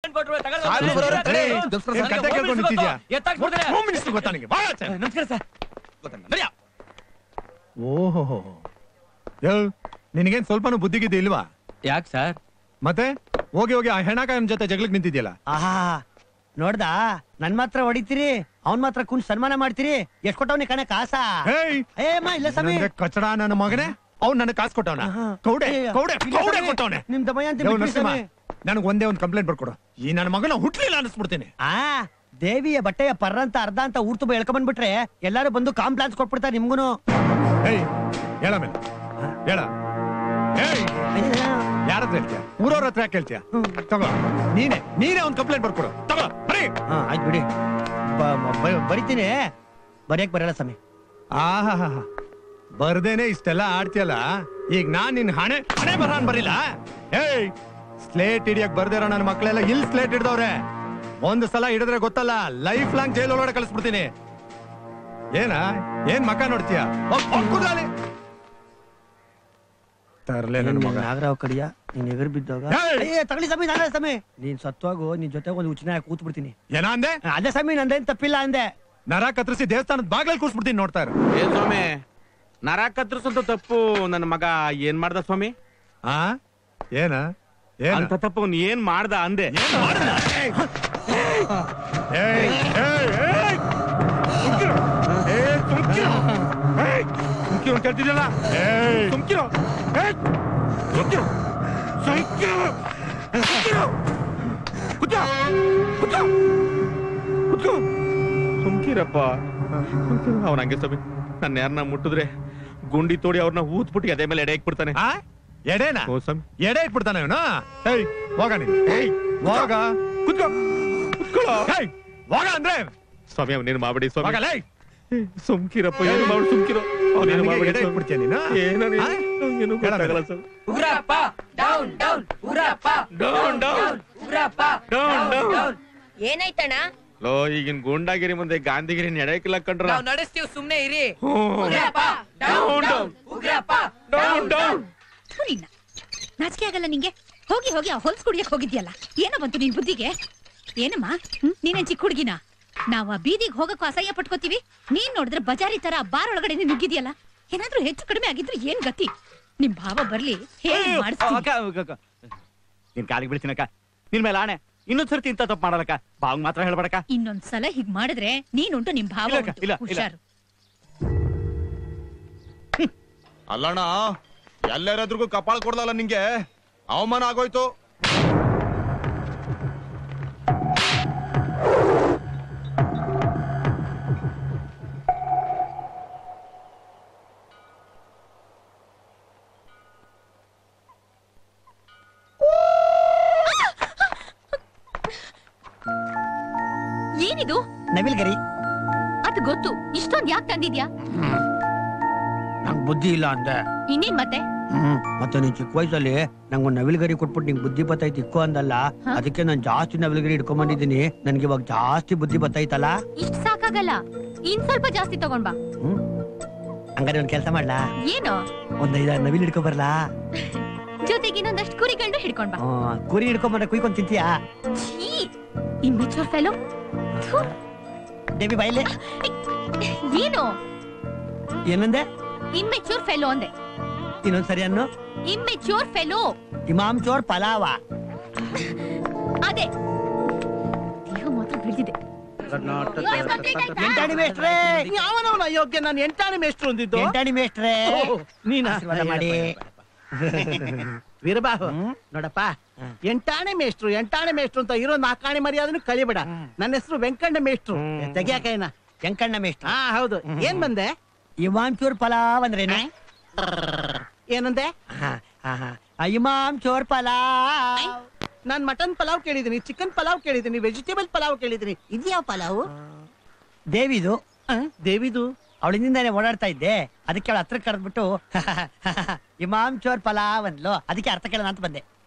ಏನ್ ಕತೆ ಕೇಳ್ಕೊಂಡು ನಿಂತಿದ್ಯಾ? ಹೋಮ್ ಮಿನಿಸ್ಟರ್ ಗೊತ್ತಾ ನಿಂಗೆ ಬಾ ಆಚೆ. ನಮಸ್ಕಾರ ಸರ್ ಓಹೋ ಯೋ ನಿನಗೇನ್ ಸ್ವಲ್ಪನೂ ಬುದ್ಧಿಗಿದ್ದೆ ಇಲ್ವಾ ಯಾಕೆ ಸರ್ ಮತ್ತೆ ಹೋಗಿ ಹೋಗಿ ಆ ಹೆಣಕಾಯನ್ ಜೊತೆ ಜಗಳಕ್ಕೆ ನಿಂತಿದ್ಯಲ್ಲ ಆಹಾ ನೋಡ್ದಾ ನನ್ ಮಾತ್ರ ಹೊಡಿತೀರಿ ಅವ್ನ್ ಮಾತ್ರ ಕುಂತ್ ಸನ್ಮಾನ ಮಾಡ್ತೀರಿ ಎಷ್ಟ್ ಕೊಟ್ಟವ್ನಿ ಕಣ ಕಾಸ ಹೇಯ್ ಏ ಅಮ್ಮ ಇಲ್ಲ ಸಮಿ ನಂಗೆ ಕಚಡ ನನ್ನ ಮಗನೇ ಅವ್ನ್ ನನಗೆ ಕಾಸು ಕೊಟ್ಟವನ ಆಹಾ. ಕೌಡೆ ಏ, ಕೌಡೆ ಇಲ್ಲ ಕೌಡೆ ಸಮಿ. ಕೊಟ್ಟವನೆ ನಿಮ್ ದಮಯಂತಿ ಬಿಟ್ಬಿಡಿ ಸಮಿ. ನನಗೆ ಒಂದೇ ಒಂದು ಕಂಪ್ಲೇಂಟ್ ಬರ್ಕೊಡು ಈ ನನ್ನ ಮಗನ ಹುಟ್ಲಿಲ್ಲ ಅನಿಸ್ಬಿಡ್ತೀನಿ ಆ ದೇವಿಯ ಬಟ್ಟೆಯ ಪರ್ರ ಅಂತ ಅರ್ಧ ಅಂತ ಊರ್ ತುಂಬ ಎಳ್ಕೊಂಡ್ ಬಂದ್ಬಿಟ್ರೆ ಎಲ್ಲಾರು ಬಂದು ಕಾಂಪ್ಲಾನ್ಸ್ ಕೊಟ್ಬಿಡ್ತಾರೆ ನಿಮ್ಗುನು ಹೇಯ್ ಹೇಳ ಮೇಲೆ ಹೇಳ ಹೇಯ್ ಯಾರ ಹತ್ರ ಹೇಳ್ತೀಯ ಊರವ್ರ ಹತ್ರ ಯಾಕೆ ಹೇಳ್ತೀಯ ತಗೋ ನೀನೆ ನೀನೇ ಒಂದು ಕಂಪ್ಲೇಂಟ್ ಬರ್ಕೊಡು ತಗೋ ಬರೀ ಹಾ ಆಯ್ತು ಬಿಡಿ ಬ- ಬ- ಬರಿತೀನಿ ಬರೆಯಕ್ ಬರಲ್ಲ ಸಮಿ ಆಹಾ ಬರ್ದೇನೆ ಇಷ್ಟೆಲ್ಲ ಆಡ್ತಿಯಲ್ಲ ಈಗ ನಾನ್ ನಿನ್ ಹಣೆ ಹಣೆ ಬರಹಾನ್ ಬರಿಲ್ಲ ಏಯ್ ಸ್ಲೇಟ್ ಹಿಡಿಯಕ್ ಬರ್ದಿರೋ ನನ್ನ ಮಕ್ಳೆಲ್ಲ ಇಲ್ಲಿ ಸ್ಲೇಟ್ ಹಿಡ್ದವ್ರೆ ಒಂದ್ ಸಲ ಹಿಡಿದ್ರೆ ಗೊತ್ತಲ್ಲ ಲೈಫ್ ಲಾಂಗ್ ಜೈಲ್ ಒಳಗಡೆ ಕಳಿಸ್ಬಿಡ್ತೀನಿ ಏನ ಏನ್ ಮಕ ನೋಡ್ತೀಯ ಹೋಗ್- ಹೋಗ್ ಕೂತ್ಕೊಳ್ಳಿ. ತರ್ಲೆ ನನ್ ಮಗ ನಾಗರಾವ್ ಕಡಿಯ ನೀನ್ ಎಗರ್ ಬಿದ್ದಾಗ ಏಯ್! ಏ ತಗೊಳ್ಳಿ ಸಮಿ ನಾನೇ ಸಮಿ ನೀನ್ ಸತ್ವಾಗು ನಿನ್ ಜೊತೆ ಒಂದು ಉಚ್ಚನ ಕೂತ್ ಬಿಡ್ತೀನಿ ಏನ ಅಂದೆ ಅದೇ ಸಮಿ ನಂದೇನ್ ತಪ್ಪಿಲ್ಲ ಅಂದೆ ನರ ಕತ್ತರಿಸಿ ದೇವಸ್ಥಾನದ ಬಾಗ್ಲಲ್ಲಿ ಕೂರ್ಸ್ಬಿಡ್ತೀನಿ ನೋಡ್ತಾ ಇರು ಏನ್ ಸ್ವಾಮಿ ನರ ಕತ್ತರಿಸಂತ ತಪ್ಪು ನನ್ನ ಮಗ ಏನ್ ಮಾಡ್ದ ಸ್ವಾಮಿ ಆ ಏನ ಏನ ಅಂತ ತಪ್ಪು ಅವ್ನು ಏನ್ ಮಾಡ್ದ ಅಂದೆ ಏನ್ ಮಾಡ್ದ? ಏಯ್! ಏಯ್! ಏಯ್! ಏಯ್! ಸುಮ್ಕಿರು. ಏಯ್, ಸುಮ್ಕಿರು. ಏಯ್! ಸುಮ್ಕಿರು ಅಂತ ಹೇಳ್ತಿದ್ಯಲ್ಲ ಏಯ್! ಸುಮ್ಕಿರು ಏಯ್! ಸುಮ್ಕಿರು. ಸುಮ್ಕಿರು. ಸುಮ್ಕಿರು. ಕುತ್ಕೋ ಕುತ್ಕೋ ಕುತ್ಕೋ ಸುಮ್ಕಿರಪ್ಪ ಅವ್ನ ಹಂಗೆ ಸ್ವಾಮಿ ನನ್ನ ಯಾರನ್ನ ಮುಟ್ಟಿದ್ರೆ ಗುಂಡಿ ತೋಡಿ ಅವ್ರನ್ನ ಊದ್ಬಿಟ್ಟು ಅದೇ ಮೇಲೆ ಎಡೆ ಇಕ್ಬಿಡ್ತಾನೆ ಆ? ಎಡೆನಾ ಹ್ಞೂ ಸ್ವಾಮಿ ಎಡೆ ಇಟ್ಬಿಡ್ತಾನೆ ಇವನು ಏಯ್ ಹೋಗ ನೀನು ಏಯ್ ಹೋಗ ಕುತ್ಕೋ ಕುತ್ಕೊಳ್ಳೋ ಏಯ್ ಹೋಗ ಅಂದ್ರೆ ಸ್ವಾಮಿ ಅವನೇನು ಮಾಡ್ಬಿಡಿ ಸ್ವಾಮಿ ಹೋಗಲ್ಲ ಸುಮ್ಕಿರಪ್ಪ ಏನು ಮಾಡಿ ಸುಮ್ಕಿರೋ ಅವನೇನು ನನಗೆ ಮಾಡ್ಬಿಡಿ ಎಡೆ ಸ್ವಾಮಿ. ಇಟ್ಬಿಡ್ತೀಯ ನೀನು ಏನೋ ನೀನು- ಆ? ನಂಗೇನು ಗೊತ್ತಾಗಲ್ಲ ಸ್ವಾಮಿ Ugrappa down down Ugrappa down down Ugrappa down down ಏನಾಯ್ತಣ್ಣ ಲೋ ಈಗಿನ ಗುಂಡಾಗಿರಿ ಮುಂದೆ ಗಾಂಧಿಗಿರಿ ನಡೆಯಕ್ಕಿಲ್ಲ ಕಂಡ್ರ ನಾವು ನಡೆಸ್ತೀವಿ ಸುಮ್ನೆ ಇರಿ ಹ್ಮ್. Ugrappa down down Ugrappa down down ಥು ನಿನ್ನ. ನಾಚಿಕೆ ಆಗಲ್ಲ ನಿಂಗೆ ಹೋಗಿ ಹೋಗಿ ಆ ಹೊಲ್ಸ್ ಕುಡಿಯಕ್ ಹೋಗಿದ್ಯಲ್ಲ ಏನೋ ಬಂತು ನಿನ್ ಬುದ್ಧಿಗೆ ಏನಮ್ಮ ಹ್ಮ್? ನೀನೇನ್ ಚಿಕ್ಕ ಹುಡುಗಿನ ನಾವ್ ಆ ಬೀದಿಗೆ ಹೋಗಕ್ಕೂ ಅಸಹ್ಯ ಪಟ್ಕೋತೀವಿ ನೀನ್ ನೋಡಿದ್ರೆ ಬಜಾರಿ ತರ ಬಾರ್ ಒಳಗಡೆ ನೀನ್ ನುಗ್ಗಿದ್ಯಲ್ಲ ಏನಾದ್ರೂ ಹೆಚ್ಚು ಕಡಿಮೆ ಆಗಿದ್ರೆ ಏನ್ ಗತಿ ನಿಮ್ ಭಾವ ಬರ್ಲಿ ಹೇಳಿ ಮಾಡಿಸ್ತೀನಿ ಅಕ್ಕ, ಅಕ್ಕ, ಅಕ್ಕ. ನಿನ್ ಕಾಲಿಗೆ ಬಿಡ್ತೀನಕ್ಕ ನಿನ್ ಮೇಲೆ ಆಣೆ ಇನ್ನೊಂದ್ ಸರ್ತಿ ಇಂತ ತಪ್ಪು ಮಾಡಲಕ್ಕ ಬಾವ್ ಮಾತ್ರ ಹೇಳ್ಬೇಡಕ್ಕ ಇನ್ನೊಂದ್ಸಲ ಹೀಗ್ ಮಾಡಿದ್ರೆ ನೀನುಂಟು ನಿಮ್ ಭಾವ ಇಲ್ಲ ಅಕ್ಕ, ಉಂಟು. ಇಲ್ಲ, ಇಲ್ಲ. ಹುಷಾರು ಅಲ್ಲಣ್ಣ ಎಲ್ಲರಾದ್ರಿಗೂ ಕಪಾಳ ಕೊಡ್ದಲ್ಲ ನಿಂಗೆ ಅವಮಾನ ಆಗೋಯ್ತು ಏನಿದು ನವಿಲ್ ಗರಿ ಅದ್ ಗೊತ್ತು ಇಷ್ಟೊಂದ್ ಯಾಕೆ ತಂದಿದ್ಯಾ ನಂಗ್ ಬುದ್ಧಿ ಇಲ್ಲ ಅಂದೆ ಇನ್ನೇನ್ ಮತ್ತೆ ಹ್ಮ್ ಮತ್ತೆ ನೀನ್ ಚಿಕ್ಕ ವಯಸ್ಸಲ್ಲಿ ನಂಗೊಂದ್ ನವಿಲ್ಗರಿ ಕೊಟ್ಬಿಟ್ಟು ನಿಂಗ್ ಬುದ್ಧಿ ಬತ್ತೈತಿ ಇಕ್ಕೋ ಅಂದಲ್ಲ ಹ? ಅದಕ್ಕೆ ನಾನ್ ಜಾಸ್ತಿ ನವಿಲ್ಗರಿ ಇಟ್ಕೊಂಡ್ ಬಂದಿದ್ದೀನಿ ನನ್ಗೆ ಇವಾಗ ಜಾಸ್ತಿ ಬುದ್ಧಿ ಬತ್ತೈತಲ್ಲ ಇಷ್ಟ್ ಸಾಕಾಗಲ್ಲ ಇನ್ ಸ್ವಲ್ಪ ಜಾಸ್ತಿ ತಗೊಂಡ್ ಬಾ ಹ್ಮ್ ಹಂಗಾರೆ ಒಂದ್ ಕೆಲ್ಸ ಮಾಡ್ಲಾ ಏನು ಒಂದ್ ಐದಾರು ನವಿಲ್ ಹಿಡ್ಕೊ ಬರ್ಲಾ ಜೊತೆಗೆ ಇನ್ನೊಂದಷ್ಟು ಕುರಿಗಂಡು ಹಿಡ್ಕೊಂಡ್ ಬಾ ಆ, ಕುರಿ ಹಿಡ್ಕೊಂಡ್ ಬಂದ್ರೆ ಕುಯ್ಕೊಂಡ್ ತಿಂತೀಯಾ ಛೀ ಇಮ್ಮೆಚೂರ್ ಫೆಲೋ ದೇವಿ ಬಾಯ್ಲೆ ಏನು ಏನಂದೆ ಇಮ್ಮೆಚೂರ್ ಫೆಲೋ ಅಂದೆ ಇನ್ನೊಂದ್ ಸರಿ ಅನ್ನು ಇಮ್ಮೆಚೂರ್ ಫೆಲೋ ಇಮಾಮ್ ಚೋರ್ ಪಲಾವ ಅದೇ ದೇಹ ಮಾತ್ರ ಬಿಡ್ದಿದೆ ಎಂಟಾಣಿ ಮೇಷ್ಟ್ರೇ ಯಾವನವನ ಅಯೋಗ್ಯ ನಾನು ಎಂಟಾಣಿ ಮೇಷ್ಟ್ರು ಅಂದಿದ್ದು ಎಂಟಾಣಿ ಮೇಷ್ಟ್ರೇ ನೀನಾ ಆಶೀರ್ವಾದ ಮಾಡಿ ವೀರಬಾಹು ನೋಡಪ್ಪ ಎಂಟಾಣೆ ಮೇಷ್ಟ್ರು ಎಂಟಾಣೆ ಮೇಷ್ಟ್ರು ಅಂತ ಇರೋ ನಾಲ್ಕಾಣೆ ಮರ್ಯಾದನು ಕಳಿಬೇಡ ನನ್ನ ಹೆಸರು ವೆಂಕಣ್ಣ ಮೇಷ್ಟ್ರು ತೆಗಿಯಾಕೈನ ಎಂಕಣ್ಣ ಮೇಷ್ಟ್ರ ಹಾ ಹೌದು ಏನ್ ಬಂದೆ ಇಮಾಮ್ ಚೋರ್ ಪಲಾವ್ ಅಂದ್ರೇನೆ ಏನಂದೆ ಹಾ, ಹಾ, ಹಾ. ಆ, ಇಮಾಮ್ ಚೋರ್ ಪಲಾವ್ ನಾನ್ ಮಟನ್ ಪಲಾವ್ ಕೇಳಿದೀನಿ ಚಿಕನ್ ಪಲಾವ್ ಕೇಳಿದೀನಿ ವೆಜಿಟೇಬಲ್ ಪಲಾವ್ ಕೇಳಿದೀನಿ ಇದ್ಯಾವ ಪಲಾವ್ ದೇವಿದು ಆ, ದೇವಿದು ಅವಳಿಂದಾನೆ ಓಡಾಡ್ತಾ ಇದ್ದೆ ಅದಕ್ಕೆ ಅವಳ ಹತ್ರ ಕರೆದ್ಬಿಟ್ಟು ಇಮಾಮ್ ಚೋರ್ ಪಲಾವ್ ಅಂದ್ಲು ಅದಕ್ಕೆ ಅರ್ಥ ಕೇಳೋಣ ಅಂತ ಬಂದೆ